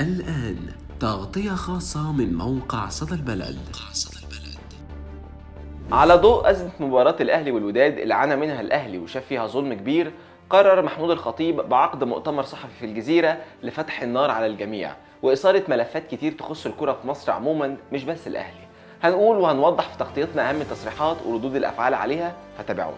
الآن تغطية خاصة من موقع صدى البلد على ضوء أزمة مباراة الأهلي والوداد اللي عانى منها الأهلي وشاف فيها ظلم كبير قرر محمود الخطيب بعقد مؤتمر صحفي في الجزيرة لفتح النار على الجميع وإثارة ملفات كتير تخص الكرة في مصر عموما مش بس الأهلي هنقول وهنوضح في تغطيتنا أهم التصريحات وردود الأفعال عليها فتابعونا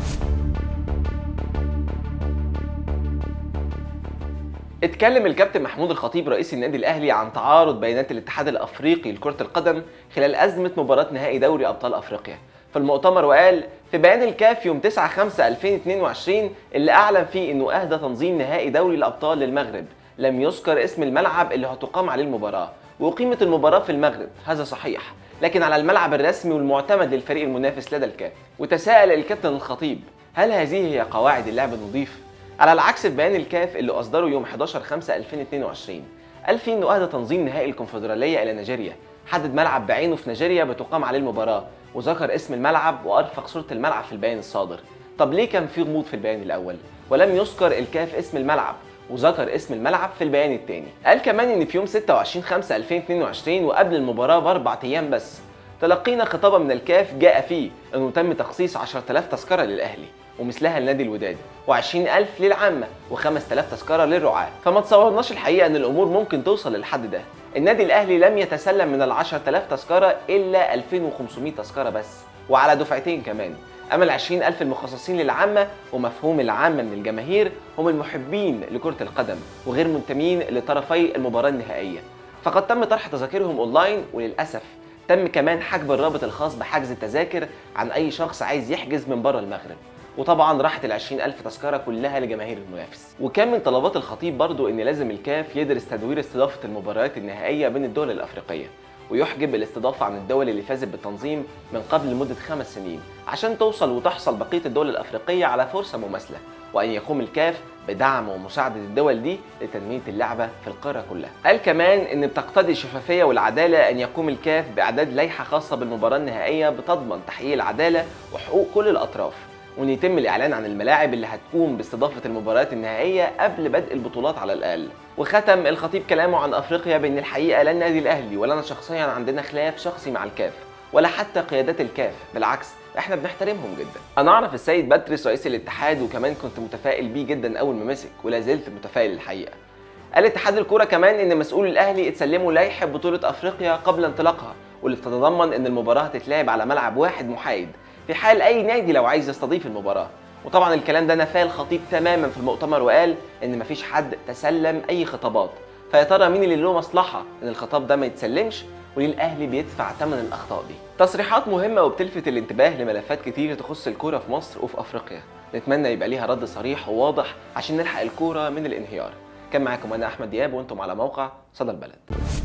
اتكلم الكابتن محمود الخطيب رئيس النادي الاهلي عن تعارض بيانات الاتحاد الافريقي لكره القدم خلال ازمه مباراه نهائي دوري ابطال افريقيا في المؤتمر وقال في بيان الكاف يوم 9 5 2022 اللي اعلن فيه انه اهدى تنظيم نهائي دوري الابطال للمغرب لم يذكر اسم الملعب اللي هتقام عليه المباراه وقيمه المباراه في المغرب هذا صحيح لكن على الملعب الرسمي والمعتمد للفريق المنافس لدى الكاف وتساءل الكابتن الخطيب هل هذه هي قواعد اللعب النظيف على العكس في بيان الكاف اللي اصدره يوم 11 5 2022 قال فيه انه اهدى تنظيم نهائي الكونفدراليه الى نيجيريا حدد ملعب بعينه في نيجيريا بتقام عليه المباراه وذكر اسم الملعب وارفق صوره الملعب في البيان الصادر طب ليه كان في غموض في البيان الاول ولم يذكر الكاف اسم الملعب وذكر اسم الملعب في البيان الثاني قال كمان ان في يوم 26 5 2022 وقبل المباراه باربع ايام بس تلقينا خطابا من الكاف جاء فيه انه تم تخصيص 10000 تذكره للاهلي ومثلها لنادي الوداد و20000 للعامة و5000 تذكرة للرعاة فما تصورناش الحقيقة ان الامور ممكن توصل للحد ده النادي الاهلي لم يتسلم من ال 10000 تذكرة الا 2500 تذكرة بس وعلى دفعتين كمان اما ال 20000 المخصصين للعامة ومفهوم العامة من الجماهير هم المحبين لكرة القدم وغير منتمين لطرفي المباراة النهائية فقد تم طرح تذاكرهم اونلاين وللاسف تم كمان حجب الرابط الخاص بحجز التذاكر عن اي شخص عايز يحجز من بره المغرب وطبعا راحت ال 20000 تذكره كلها لجماهير المنافس وكان من طلبات الخطيب برضو ان لازم الكاف يدرس تدوير استضافه المباريات النهائيه بين الدول الافريقيه ويحجب الاستضافه عن الدول اللي فازت بالتنظيم من قبل لمده خمس سنين عشان توصل وتحصل بقيه الدول الافريقيه على فرصه مماثله وان يقوم الكاف بدعم ومساعده الدول دي لتنميه اللعبه في القاره كلها. قال كمان ان بتقتضي الشفافيه والعداله ان يقوم الكاف باعداد لائحه خاصه بالمباراه النهائيه بتضمن تحقيق العداله وحقوق كل الاطراف وان يتم الاعلان عن الملاعب اللي هتقوم باستضافه المباريات النهائيه قبل بدء البطولات على الاقل وختم الخطيب كلامه عن افريقيا بان الحقيقه لا النادي الاهلي ولا انا شخصيا عندنا خلاف شخصي مع الكاف ولا حتى قيادات الكاف بالعكس احنا بنحترمهم جدا انا اعرف السيد باتريس رئيس الاتحاد وكمان كنت متفائل بيه جدا اول ما مسك ولا زلت متفائل الحقيقه قال اتحاد الكوره كمان ان مسؤول الاهلي اتسلموا لائحه بطوله افريقيا قبل انطلاقها واللي بتتضمن ان المباراه هتتلعب على ملعب واحد محايد في حال اي نادي لو عايز يستضيف المباراه وطبعا الكلام ده نفاه الخطيب تماما في المؤتمر وقال ان مفيش حد تسلم اي خطابات فيا ترى مين اللي له مصلحه ان الخطاب ده ما يتسلمش وليه الاهلي بيدفع ثمن الاخطاء دي تصريحات مهمه وبتلفت الانتباه لملفات كتير تخص الكوره في مصر وفي افريقيا نتمنى يبقى ليها رد صريح وواضح عشان نلحق الكوره من الانهيار كان معاكم انا احمد دياب وانتم على موقع صدى البلد